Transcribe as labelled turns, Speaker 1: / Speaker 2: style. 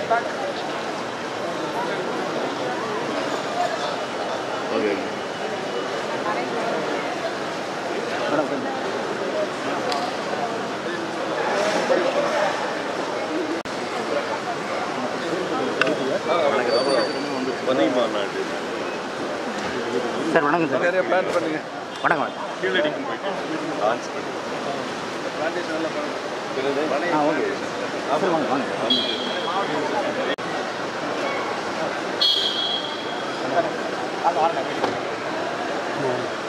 Speaker 1: okay வந்தீங்கம்மா நாட்டு
Speaker 2: sir வணக்கம் sir
Speaker 3: நிறைய பிளான் பண்ணுங்க
Speaker 2: வணக்கம் வணக்கம்
Speaker 1: கீழடிக்கும் போயிட்டு லான்ச் பண்ணி
Speaker 2: ஆ ஓகே சார் வாங்க வாங்க
Speaker 1: ஆ